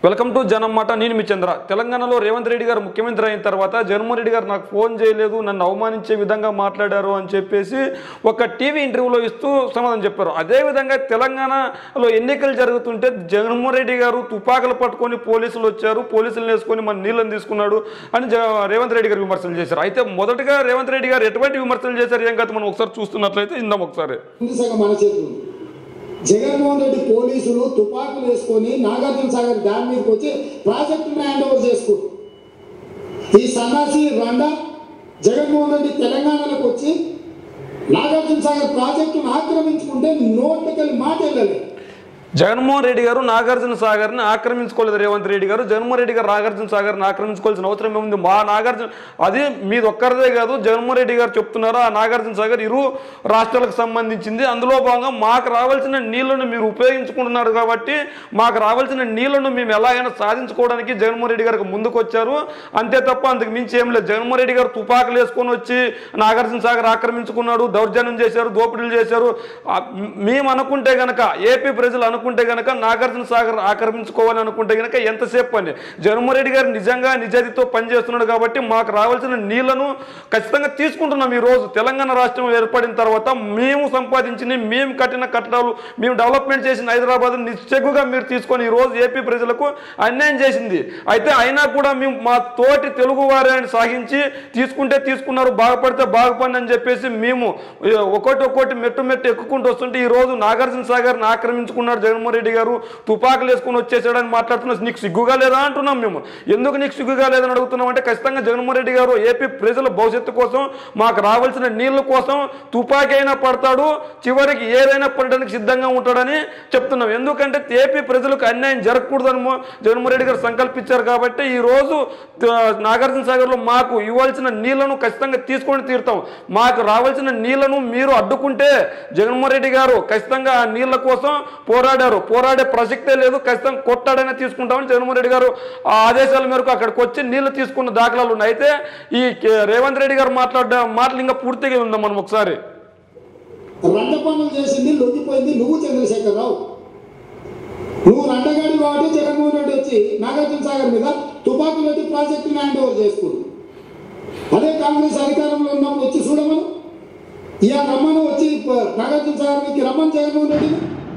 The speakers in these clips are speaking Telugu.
వెల్కమ్ టు జనం మాట నేను మీ చంద్ర తెలంగాణలో రేవంత్ రెడ్డి గారు ముఖ్యమంత్రి అయిన తర్వాత జగన్మోహన్ రెడ్డి గారు నాకు ఫోన్ చేయలేదు నన్ను అవమానించే విధంగా మాట్లాడారు అని చెప్పేసి ఒక టీవీ ఇంటర్వ్యూలో ఇస్తూ సమాధానం చెప్పారు అదేవిధంగా తెలంగాణలో ఎన్నికలు జరుగుతుంటే జగన్మోహన్ రెడ్డి గారు తుపాకులు పట్టుకొని పోలీసులు వచ్చారు పోలీసులు వేసుకొని మన నీళ్ళని తీసుకున్నాడు అని జ- రేవంత్ రెడ్డి గారు విమర్శలు చేశారు అయితే మొదటగా రేవంత్ రెడ్డి గారు ఎటువంటి విమర్శలు చేశారు ఏం కదా మనం ఒకసారి చూస్తున్నట్లయితే ఇందాం ఒకసారి ఉంది సగం మన చేతులు జగన్మోహన్ రెడ్డి పోలీసులు తుపాకులు వేసుకొని నాగార్జున సాగర్ డ్యామ్ మీదకి వచ్చి ప్రాజెక్టును హ్యాండ్ ఓవర్ చేసుకుంటారు ఈ సన్నాసి రండ జగన్మోహన్ రెడ్డి తెలంగాణలోకి వచ్చి నాగార్జున సాగర్ ప్రాజెక్టును ఆక్రమించుకుంటే నోట్లకెళ్ళి మాట వెళ్ళలేదు జగన్మోహన్ రెడ్డి గారు నాగార్జున సాగర్ని ఆక్రమించుకోలేదు రేవంత్ రెడ్డి గారు జగన్మోహన్ రెడ్డి గారు నాగార్జున సాగర్ని ఆక్రమించుకోవాల్సిన అవసరం ఏముంది మా నాగార్జున అది మీది ఒక్కరిదే కాదు జగన్మోహన్ రెడ్డి గారు చెప్తున్నారు ఆ నాగార్జున సాగర్ ఇరు రాష్ట్రాలకు సంబంధించింది అందులో భాగంగా మాకు రావాల్సిన నీళ్లను మీరు ఉపయోగించుకుంటున్నారు కాబట్టి మాకు రావాల్సిన నీళ్లను మేము ఎలాగైనా సాధించుకోవడానికి జగన్మోహన్ రెడ్డి గారికి ముందుకు వచ్చారు అంతే తప్ప అంతకు మించి ఏం లేదు జగన్మోహన్ రెడ్డి గారు తుపాకులు వేసుకొని వచ్చి నాగార్జున సాగర్ ఆక్రమించుకున్నాడు దౌర్జన్యం చేశారు దోపిడీలు చేశారు ఆ, మేము అనుకుంటే గనక ఏపీ ప్రజలు అనుకుంటే గనక నాగార్జున సాగర్ ఆక్రమించుకోవాలని అనుకుంటే గనక ఎంతసేపు పని జగన్మోహన్ రెడ్డి గారు నిజంగా నిజాయితీతో పనిచేస్తున్నాడు కాబట్టి మాకు రావాల్సిన నీళ్లను ఖచ్చితంగా తీసుకుంటున్నాం ఈ రోజు తెలంగాణ రాష్ట్రం ఏర్పడిన తర్వాత మేము సంపాదించిన మేము కట్టిన కట్టడాలు మేము డెవలప్మెంట్ చేసిన హైదరాబాద్ నిశ్చగుగా మీరు తీసుకొని ఈ రోజు ఏపీ ప్రజలకు అన్యాయం చేసింది అయితే అయినా కూడా మేము మా తోటి తెలుగు వారిని సాగించి తీసుకుంటే తీసుకున్నారు బాగుపడితే బాగుపడి అని చెప్పేసి మేము ఏ, ఒక్కొక్కటి ఒక్కొక్కటి మెట్టు మెట్టు ఎక్కుకుంటూ వస్తుంటే ఈ రోజు నాగార్జున సాగర్ని ఆక్రమించుకున్నాడు జగన్మోహన్ రెడ్డి గారు తుపాకులు వేసుకొని వచ్చేసాడని మాట్లాడుతున్నా నీకు సిగ్గుగా లేదా అంటున్నాం మేము ఎందుకు నీకు సిగ్గుగా లేదని అడుగుతున్నాం అంటే ఖచ్చితంగా జగన్మోహన్ రెడ్డి గారు ఏపీ ప్రజల భవిష్యత్తు కోసం మాకు రావాల్సిన నీళ్ల కోసం తుపాకీ అయినా పడతాడు చివరికి ఏదైనా పడడానికి సిద్ధంగా ఉంటాడని చెప్తున్నాం ఎందుకంటే ఏపీ ప్రజలకు అన్యాయం జరగకూడదని మో- జగన్మోహన్ రెడ్డి గారు సంకల్పించారు కాబట్టి ఈ రోజు త- నాగార్జున సాగర్లో మాకు ఇవ్వాల్సిన నీళ్లను ఖచ్చితంగా తీసుకొని తీరుతాం మాకు రావాల్సిన నీళ్లను మీరు అడ్డుకుంటే జగన్మోహన్ రెడ్డి గారు ఖచ్చితంగా ఆ నీళ్ల కోసం పోరాడారు పోరాడే ప్రసక్తే లేదు ఖచ్చితంగా కొట్టాడైనా తీసుకుంటామని జగన్మోహన్ రెడ్డి గారు ఆ ఆదేశాల మేరకు అక్కడికి వచ్చి నీళ్లు తీసుకున్న దాఖలాలు ఉన్నాయి అయితే ఈ కే- రేవంత్ రెడ్డి గారు మాట్లాడ్డ మాటలు ఇంకా పూర్తిగా ఉందాం మనం ఒకసారి రండ పనులు చేసింది లొంగిపోయింది నువ్వు చంద్రశేఖరరావు నువ్వు రండగాడి కాబట్టి జగన్మోహన్ రెడ్డి వచ్చి నాగార్జున సాగర్ మీద తుపాకులు పెట్టి ప్రాజెక్టుని హ్యాండ్ ఓవర్ చేసుకుంది అదే కాంగ్రెస్ అధికారంలో ఉన్నప్పుడు వచ్చి చూడమను ఇక రమ్మను వచ్చి ప- నాగార్జున సాగర్ మీదకి రమ్మని జగన్మోహన్ రెడ్డిని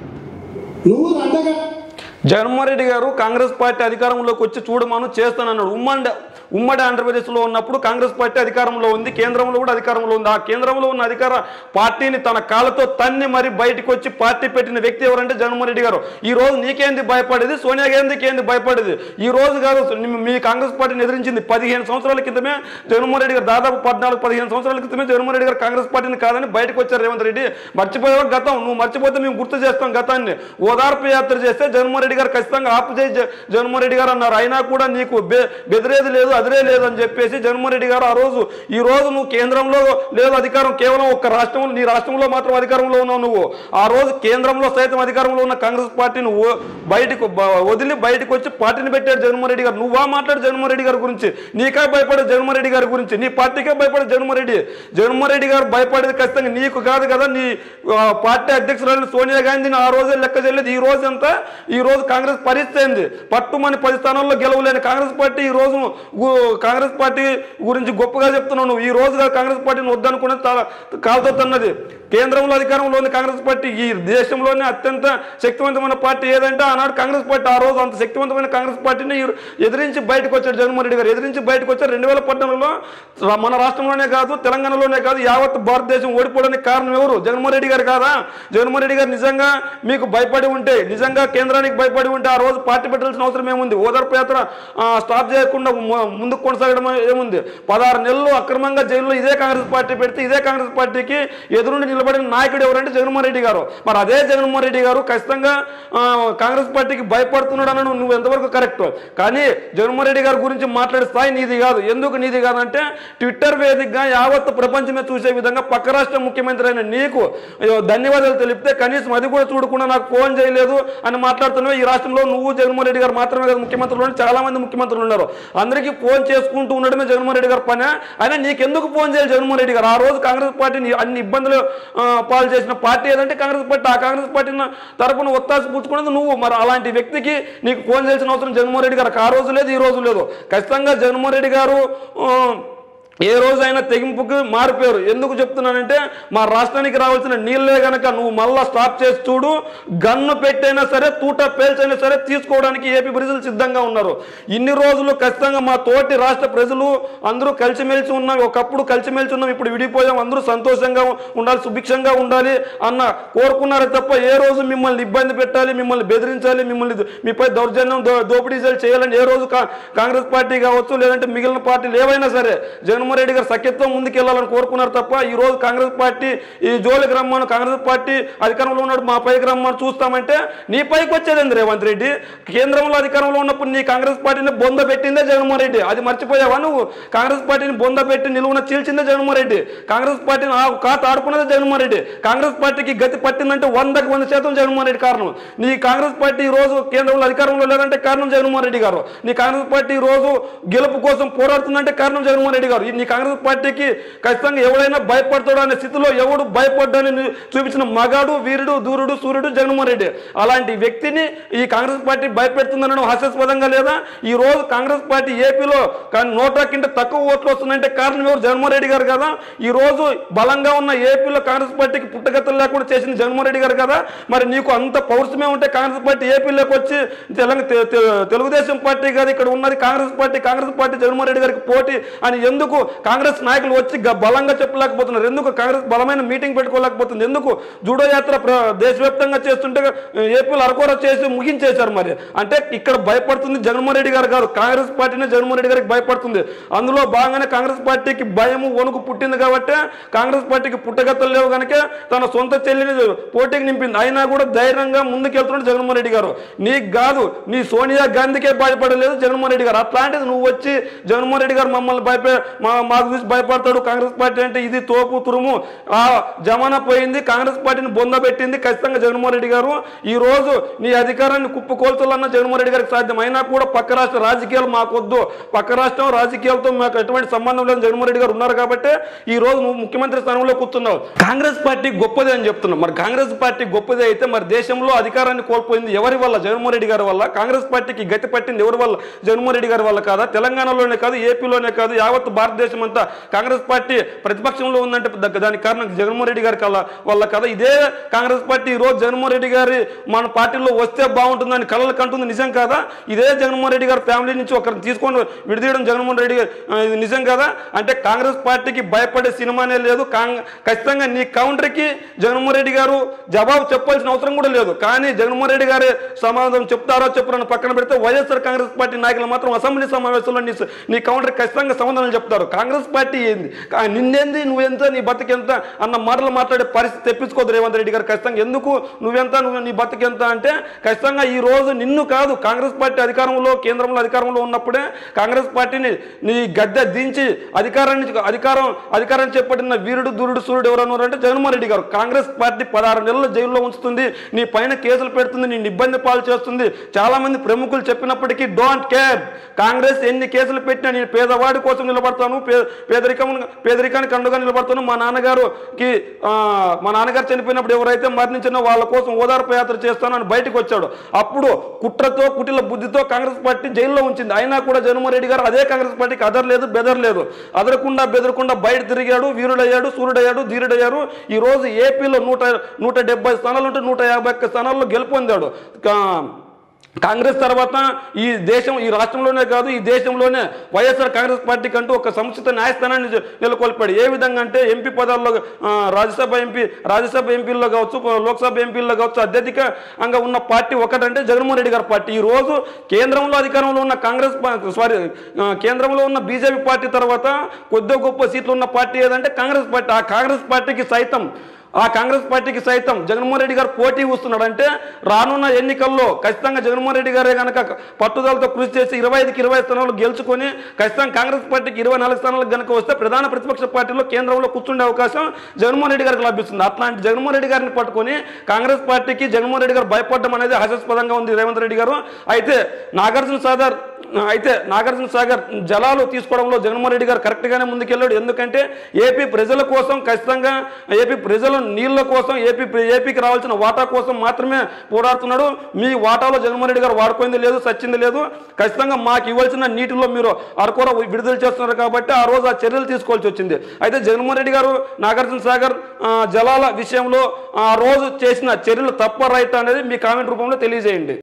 నువ్వు రండగా జగన్మోహన్ రెడ్డి గారు కాంగ్రెస్ పార్టీ అధికారంలోకి వచ్చి చూడమను చేస్తానన్నాడు ఉమ్మడి ఉమ్మడి ఆంధ్రప్రదేశ్లో ఉన్నప్పుడు కాంగ్రెస్ పార్టీ అధికారంలో ఉంది కేంద్రంలో కూడా అధికారంలో ఉంది ఆ కేంద్రంలో ఉన్న అధికార పార్టీని తన కాళ్ళతో తన్ని మరి బయటకు వచ్చి పార్టీ పెట్టిన వ్యక్తి ఎవరంటే జగన్మోహన్ రెడ్డి గారు ఈ రోజు నీకేంది భయపడేది సోనియా గాంధీకి ఏంది భయపడేది ఈ రోజు కాదు మీ- మీ కాంగ్రెస్ పార్టీని ఎదిరించింది పదిహేను సంవత్సరాల క్రితమే జగన్మోహన్ రెడ్డి గారు దాదాపు పద్నాలుగు పదిహేను సంవత్సరాల క్రితమే జగన్మోహన్ రెడ్డి గారు కాంగ్రెస్ పార్టీని కాదని బయటకు వచ్చారు రేవంత్ రెడ్డి మర్చిపోయావు గతం నువ్వు మర్చిపోతే మేము గుర్తు చేస్తాం గతాన్ని ఓదార్పు యాత్ర చేస్తే జగన్మోహన్ రెడ్డి గారు ఖచ్చితంగా ఆపు చేయి జ- జగన్మోహన్ రెడ్డి గారు అన్నారు అయినా కూడా నీకు బె- బెదిరేది లేదు అదిరే లేదు అని చెప్పేసి జగన్మోహన్ రెడ్డి గారు ఆ రోజు ఈ రోజు నువ్వు కేంద్రంలో లేదు అధికారం కేవలం ఒక్క రాష్ట్రంలో నీ రాష్ట్రంలో మాత్రం అధికారంలో ఉన్నావు నువ్వు ఆ రోజు కేంద్రంలో సైతం అధికారంలో ఉన్న కాంగ్రెస్ పార్టీని ఓ- బయటకు బ- వదిలి బయటకు వచ్చి పార్టీని పెట్టాడు జగన్మోహన్ రెడ్డి గారు నువ్వా మాట్లాడు జగన్మోహన్ రెడ్డి గారి గురించి నీకే భయపడే జగన్మోహన్ రెడ్డి గారి గురించి నీ పార్టీకే భయపడే జగన్మోహన్ రెడ్డి జగన్మోహన్ రెడ్డి గారు భయపడేది ఖచ్చితంగా నీకు కాదు కదా నీ ఆ, పార్టీ అధ్యక్షురాలు సోనియా గాంధీని ఆ రోజే లెక్క చేయలేదు ఈ రోజు అంతా ఈ రోజు కాంగ్రెస్ పరిస్థితి అయింది పట్టుమని పది స్థానాల్లో గెలవలేని కాంగ్రెస్ పార్టీ ఈ రోజు గు- కాంగ్రెస్ పార్టీ గురించి గొప్పగా చెప్తున్నావు నువ్వు ఈ రోజుగా కాంగ్రెస్ పార్టీని వద్దనుకునే కాలుతో తన్నది కేంద్రంలో అధికారంలో ఉంది కాంగ్రెస్ పార్టీ ఈ దేశంలోనే అత్యంత శక్తివంతమైన పార్టీ ఏదంటే ఆనాడు కాంగ్రెస్ పార్టీ ఆ రోజు అంత శక్తివంతమైన కాంగ్రెస్ పార్టీని ఈ- ఎదిరించి బయటకు వచ్చాడు జగన్మోహన్ రెడ్డి గారు ఎదిరించి బయటకు వచ్చారు రెండు వేల పద్నాలుగులో రా- మన రాష్ట్రంలోనే కాదు తెలంగాణలోనే కాదు యావత్ భారతదేశం ఓడిపోవడానికి కారణం ఎవరు జగన్మోహన్ రెడ్డి గారు కాదా జగన్మోహన్ రెడ్డి గారు నిజంగా మీకు భయపడి ఉంటే నిజంగా కేంద్రానికి భయపడి ఉంటే ఆ రోజు పార్టీ పెట్టాల్సిన అవసరం ఏముంది ఓదార్పు యాత్ర ఆ, స్టాప్ చేయకుండా ము- ముందుకు కొనసాగడం ఏముంది పదహారు నెలలు అక్రమంగా జైల్లో ఇదే కాంగ్రెస్ పార్టీ పెడితే ఇదే కాంగ్రెస్ పార్టీకి ఎదురుండి నిలబడిన నాయకుడు ఎవరంటే జగన్మోహన్ రెడ్డి గారు మరి అదే జగన్మోహన్ రెడ్డి గారు ఖచ్చితంగా ఆ, కాంగ్రెస్ పార్టీకి భయపడుతున్నాడు అనడం నువ్వు ఎంతవరకు కరెక్ట్ కానీ జగన్మోహన్ రెడ్డి గారి గురించి మాట్లాడే స్థాయి నీది కాదు ఎందుకు నీది కాదంటే ట్విట్టర్ వేదికగా యావత్ ప్రపంచమే చూసే విధంగా పక్క రాష్ట్ర ముఖ్యమంత్రి అయిన నీకు అయ్యో, ధన్యవాదాలు తెలిపితే కనీసం అది కూడా చూడకుండా నాకు ఫోన్ చేయలేదు అని మాట్లాడుతున్నావు ఈ రాష్ట్రంలో నువ్వు జగన్మోహన్ రెడ్డి గారు మాత్రమే కదా ముఖ్యమంత్రులు ఉన్నారు, చాలా మంది ముఖ్యమంత్రులు ఉన్నారు అందరికీ ఫోన్ చేసుకుంటూ ఉండడమే జగన్మోహన్ రెడ్డి గారి పని అయినా నీకెందుకు ఫోన్ చేయాలి జగన్మోహన్ రెడ్డి గారు ఆ రోజు కాంగ్రెస్ పార్టీని అన్ని ఇబ్బందులు ఆ, పాలు చేసిన పార్టీ ఏదంటే కాంగ్రెస్ పార్టీ ఆ కాంగ్రెస్ పార్టీ తరపున ఒత్తాసు పుచ్చుకున్నది నువ్వు మరి అలాంటి వ్యక్తికి నీకు ఫోన్ చేయాల్సిన అవసరం జగన్మోహన్ రెడ్డి గారికి ఆ రోజు లేదు ఈ రోజు లేదు ఖచ్చితంగా జగన్మోహన్ రెడ్డి గారు ఆ, ఏ రోజైనా తెగింపుకి మారిపోయారు ఎందుకు చెప్తున్నానంటే మా రాష్ట్రానికి రావాల్సిన నీళ్ళే గనక నువ్వు మళ్ళా స్టాప్ చేసి చూడు గన్ను పెట్టైనా సరే తూట పేల్చైనా సరే తీసుకోవడానికి ఏపీ ప్రజలు సిద్ధంగా ఉన్నారు ఇన్ని రోజులు ఖచ్చితంగా మా తోటి రాష్ట్ర ప్రజలు అందరూ కలిసిమెలిసి ఉన్నాం ఒకప్పుడు కలిసిమెలిసి ఉన్నాం ఇప్పుడు విడిపోయాం అందరూ సంతోషంగా ఉండాలి సుభిక్షంగా ఉండాలి అన్న కోరుకున్నారే తప్ప ఏ రోజు మిమ్మల్ని ఇబ్బంది పెట్టాలి మిమ్మల్ని బెదిరించాలి మిమ్మల్ని దో- మీపై దౌర్జన్యం దో- దోపిడీ చేయాలని ఏ రోజు కా- కాంగ్రెస్ పార్టీ కావచ్చు లేదంటే మిగిలిన పార్టీలు ఏవైనా సరే జగన్మోహన్ రెడ్డి గారు సఖ్యత్వం ముందుకెళ్లాలని కోరుకున్నారు తప్ప ఈ రోజు కాంగ్రెస్ పార్టీ ఈ జోలికి రమ్మను కాంగ్రెస్ పార్టీ అధికారంలో ఉన్నాడు మా పైకి రమ్మని చూస్తామంటే నీ పైకి వచ్చేది రేవంత్ రెడ్డి కేంద్రంలో అధికారంలో ఉన్నప్పుడు నీ కాంగ్రెస్ పార్టీని బొంద పెట్టిందే జగన్మోహన్ రెడ్డి అది మర్చిపోయావా నువ్వు కాంగ్రెస్ పార్టీని బొంద పెట్టి నిలువున చీల్చిందే జగన్మోహన్ రెడ్డి కాంగ్రెస్ పార్టీని ఆ కాత ఆడుకున్నదే జగన్మోహన్ రెడ్డి కాంగ్రెస్ పార్టీకి గతి పట్టిందంటే వందకు వంద శాతం జగన్మోహన్ రెడ్డి కారణం నీ కాంగ్రెస్ పార్టీ ఈ రోజు కేంద్రంలో అధికారంలో లేదంటే కారణం జగన్మోహన్ రెడ్డి గారు నీ కాంగ్రెస్ పార్టీ ఈ రోజు గెలుపు కోసం పోరాడుతుందంటే కారణం జగన్మోహన్ రెడ్డి గారు ఈ నీ కాంగ్రెస్ పార్టీకి ఖచ్చితంగా ఎవడైనా భయపడతాడు అనే స్థితిలో ఎవడు భయపడ్డాని ని- చూపించిన మగాడు వీరుడు దూరుడు సూర్యుడు జగన్మోహన్ రెడ్డి అలాంటి వ్యక్తిని ఈ కాంగ్రెస్ పార్టీ భయపెడుతుందనడం హాస్యాస్పదంగా లేదా ఈ రోజు కాంగ్రెస్ పార్టీ ఏపీలో కానీ నోటా కింద తక్కువ ఓట్లు వస్తున్నాయంటే కారణం ఎవరు జగన్మోహన్ రెడ్డి గారు కదా ఈ రోజు బలంగా ఉన్న ఏపీలో కాంగ్రెస్ పార్టీకి పుట్టగతులు లేకుండా చేసింది జగన్మోహన్ రెడ్డి గారు కదా మరి నీకు అంత పౌరుషమే ఉంటే కాంగ్రెస్ పార్టీ ఏపీలోకి వచ్చి తెలంగాణ తె- తె- తెలుగుదేశం పార్టీ కాదు ఇక్కడ ఉన్నది కాంగ్రెస్ పార్టీ కాంగ్రెస్ పార్టీ జగన్మోహన్ రెడ్డి గారికి పోటీ అని ఎందుకు కాంగ్రెస్ నాయకులు వచ్చి గ- బలంగా చెప్పలేకపోతున్నారు ఎందుకు కాంగ్రెస్ బలమైన మీటింగ్ పెట్టుకోలేకపోతుంది ఎందుకు జూడో యాత్ర ప్ర- దేశవ్యాప్తంగా చేస్తుంటే ఏపీలో అరకొర చేసి ముగించేశారు మరి అంటే ఇక్కడ భయపడుతుంది జగన్మోహన్ రెడ్డి గారు కాదు కాంగ్రెస్ పార్టీనే జగన్మోహన్ రెడ్డి గారికి భయపడుతుంది అందులో భాగంగానే కాంగ్రెస్ పార్టీకి భయము వణుకు పుట్టింది కాబట్టి కాంగ్రెస్ పార్టీకి పుట్టగత్తలు లేవు కనుక తన సొంత చెల్లిని పోటీకి నింపింది అయినా కూడా ధైర్యంగా ముందుకెళ్తున్నాడు జగన్మోహన్ రెడ్డి గారు నీకు కాదు నీ సోనియా గాంధీకే భయపడలేదు జగన్మోహన్ రెడ్డి గారు అట్లాంటిది నువ్వు వచ్చి జగన్మోహన్ రెడ్డి గారు మమ్మల్ని భయపే మా మాకు చూసి భయపడతాడు కాంగ్రెస్ పార్టీ అంటే ఇది తోపు తురుము ఆ జమానా పోయింది కాంగ్రెస్ పార్టీని బొందబెట్టింది ఖచ్చితంగా జగన్మోహన్ రెడ్డి గారు ఈ రోజు నీ అధికారాన్ని కుప్పకోల్చాలన్న జగన్మోహన్ రెడ్డి గారికి సాధ్యం అయినా కూడా పక్క రాష్ట్ర రాజకీయాలు మాకొద్దు పక్క రాష్ట్రం రాజకీయాలతో మాకు ఎటువంటి సంబంధం లేని జగన్మోహన్ రెడ్డి గారు ఉన్నారు కాబట్టి ఈ రోజు నువ్వు ముఖ్యమంత్రి స్థానంలో కూర్చున్నావు కాంగ్రెస్ పార్టీ గొప్పది అని చెప్తున్నావు మరి కాంగ్రెస్ పార్టీ గొప్పది అయితే మరి దేశంలో అధికారాన్ని కోల్పోయింది ఎవరి వల్ల జగన్మోహన్ రెడ్డి గారి వల్ల కాంగ్రెస్ పార్టీకి గతి పట్టింది ఎవరి వల్ల జగన్మోహన్ రెడ్డి గారి వల్ల కాదా తెలంగాణలోనే కాదు ఏపీలోనే కాదు యావత్ భారతదేశం అంతా కాంగ్రెస్ పార్టీ ప్రతిపక్షంలో ఉందంటే దా- దానికి కారణం జగన్మోహన్ రెడ్డి గారి కల వల్ల కదా ఇదే కాంగ్రెస్ పార్టీ ఈ రోజు జగన్మోహన్ రెడ్డి గారి మన పార్టీలో వస్తే బాగుంటుందని కలలు కంటుంది నిజం కాదా ఇదే జగన్మోహన్ రెడ్డి గారి ఫ్యామిలీ నుంచి ఒకరిని తీసుకొని విడదీయడం జగన్మోహన్ రెడ్డి గారు ఆ, ఇది నిజం కదా అంటే కాంగ్రెస్ పార్టీకి భయపడే సినిమానే లేదు కాంగ్ ఖచ్చితంగా నీ కౌంటర్కి జగన్మోహన్ రెడ్డి గారు జవాబు చెప్పాల్సిన అవసరం కూడా లేదు కానీ జగన్మోహన్ రెడ్డి గారి సమాధానం చెప్తారో చెప్పరని పక్కన పెడితే వైఎస్ఆర్ కాంగ్రెస్ పార్టీ నాయకులు మాత్రం అసెంబ్లీ సమావేశంలో నీ నీ కౌంటర్ ఖచ్చితంగా సమాధానం చెప్తారు కాంగ్రెస్ పార్టీ ఏంది కా- నిన్నెంది నువ్వెంత నీ బతుకెంత అన్న మాటలు మాట్లాడే పరిస్థితి తెప్పించుకోదు రేవంత్ రెడ్డి గారు ఖచ్చితంగా ఎందుకు నువ్వెంత నువ్వు నీ బతుకెంత అంటే ఖచ్చితంగా ఈ రోజు నిన్ను కాదు కాంగ్రెస్ పార్టీ అధికారంలో కేంద్రంలో అధికారంలో ఉన్నప్పుడే కాంగ్రెస్ పార్టీని నీ గద్దె దించి అధికారాన్ని అధికారం అధికారం చేపట్టిన వీరుడు దూరుడు సూర్యుడు ఎవరన్నారు అంటే జగన్మోహన్ రెడ్డి గారు కాంగ్రెస్ పార్టీ పదహారు నెలలు జైల్లో ఉంచుతుంది నీ పైన కేసులు పెడుతుంది నీ ఇబ్బంది పాలు చేస్తుంది చాలా మంది ప్రముఖులు చెప్పినప్పటికీ డోంట్ కేర్ కాంగ్రెస్ ఎన్ని కేసులు పెట్టినా నేను పేదవాడి కోసం నిలబడతాను పే- పేదరికం పేదరికానికి అండుగా నిలబడతాను మా నాన్నగారుకి ఆ, మా నాన్నగారు చనిపోయినప్పుడు ఎవరైతే మరణించినో వాళ్ళ కోసం ఓదార్పు యాత్ర చేస్తాను అని బయటకు వచ్చాడు అప్పుడు కుట్రతో కుటిల బుద్ధితో కాంగ్రెస్ పార్టీ జైల్లో ఉంచింది అయినా కూడా జగన్మోహన్ రెడ్డి గారు అదే కాంగ్రెస్ పార్టీకి అదరలేదు బెదరలేదు అదరకుండా బెదరకుండా బయట తిరిగాడు వీరుడయ్యాడు సూర్యుడయ్యాడు ధీరుడయ్యాడు ఈ రోజు ఏపీలో నూట నూట డెబ్బై స్థానాలు ఉంటే నూట యాభై ఒక్క స్థానాల్లో గెలుపొందాడు కా- కాంగ్రెస్ తర్వాత ఈ దేశం ఈ రాష్ట్రంలోనే కాదు ఈ దేశంలోనే వైఎస్ఆర్ కాంగ్రెస్ పార్టీకి అంటూ ఒక సముచిత న్యాయస్థానాన్ని నె- నెలకొల్పాడు ఏ విధంగా అంటే ఎంపీ పదాల్లో ఆ, రాజ్యసభ ఎంపీ రాజ్యసభ ఎంపీల్లో కావచ్చు ప- లోక్సభ ఎంపీల్లో కావచ్చు అత్యధికంగా ఉన్న పార్టీ ఒకటంటే జగన్మోహన్ రెడ్డి గారి పార్టీ ఈ రోజు కేంద్రంలో అధికారంలో ఉన్న కాంగ్రెస్ పా- సారీ ఆ, కేంద్రంలో ఉన్న బీజేపీ పార్టీ తర్వాత కొద్ది గొప్ప సీట్లు ఉన్న పార్టీ ఏదంటే కాంగ్రెస్ పార్టీ ఆ కాంగ్రెస్ పార్టీకి సైతం ఆ కాంగ్రెస్ పార్టీకి సైతం జగన్మోహన్ రెడ్డి గారు పోటీ వస్తున్నాడు అంటే రానున్న ఎన్నికల్లో ఖచ్చితంగా జగన్మోహన్ రెడ్డి గారే కనుక పట్టుదలతో కృషి చేసి ఇరవై ఐదుకి ఇరవై స్థానాలు గెలుచుకొని ఖచ్చితంగా కాంగ్రెస్ పార్టీకి ఇరవై నాలుగు స్థానాలకు కనుక వస్తే ప్రధాన ప్రతిపక్ష పార్టీలో కేంద్రంలో కూర్చుండే అవకాశం జగన్మోహన్ రెడ్డి గారికి లభిస్తుంది అట్లాంటి జగన్మోహన్ రెడ్డి గారిని పట్టుకొని కాంగ్రెస్ పార్టీకి జగన్మోహన్ రెడ్డి గారు భయపడడం అనేది హాస్యాస్పదంగా ఉంది రేవంత్ రెడ్డి గారు అయితే నాగార్జున సాగర్ అయితే నాగార్జున సాగర్ జలాలు తీసుకోవడంలో జగన్మోహన్ రెడ్డి గారు కరెక్ట్గానే ముందుకెళ్ళాడు ఎందుకంటే ఏపీ ప్రజల కోసం ఖచ్చితంగా ఏపీ ప్రజల నీళ్ళ కోసం ఏపీ ఏపీకి రావాల్సిన వాటా కోసం మాత్రమే పోరాడుతున్నాడు మీ వాటాలో జగన్మోహన్ రెడ్డి గారు వాడుకోయింది లేదు సచ్చింది లేదు ఖచ్చితంగా మాకు ఇవ్వాల్సిన నీటిలో మీరు అరకొర విడుదల చేస్తున్నారు కాబట్టి ఆ రోజు ఆ చర్యలు తీసుకోవాల్సి వచ్చింది అయితే జగన్మోహన్ రెడ్డి గారు నాగార్జున సాగర్ ఆ, జలాల విషయంలో ఆ రోజు చేసిన చర్యలు తప్ప రైట్ అనేది మీ కామెంట్ రూపంలో తెలియజేయండి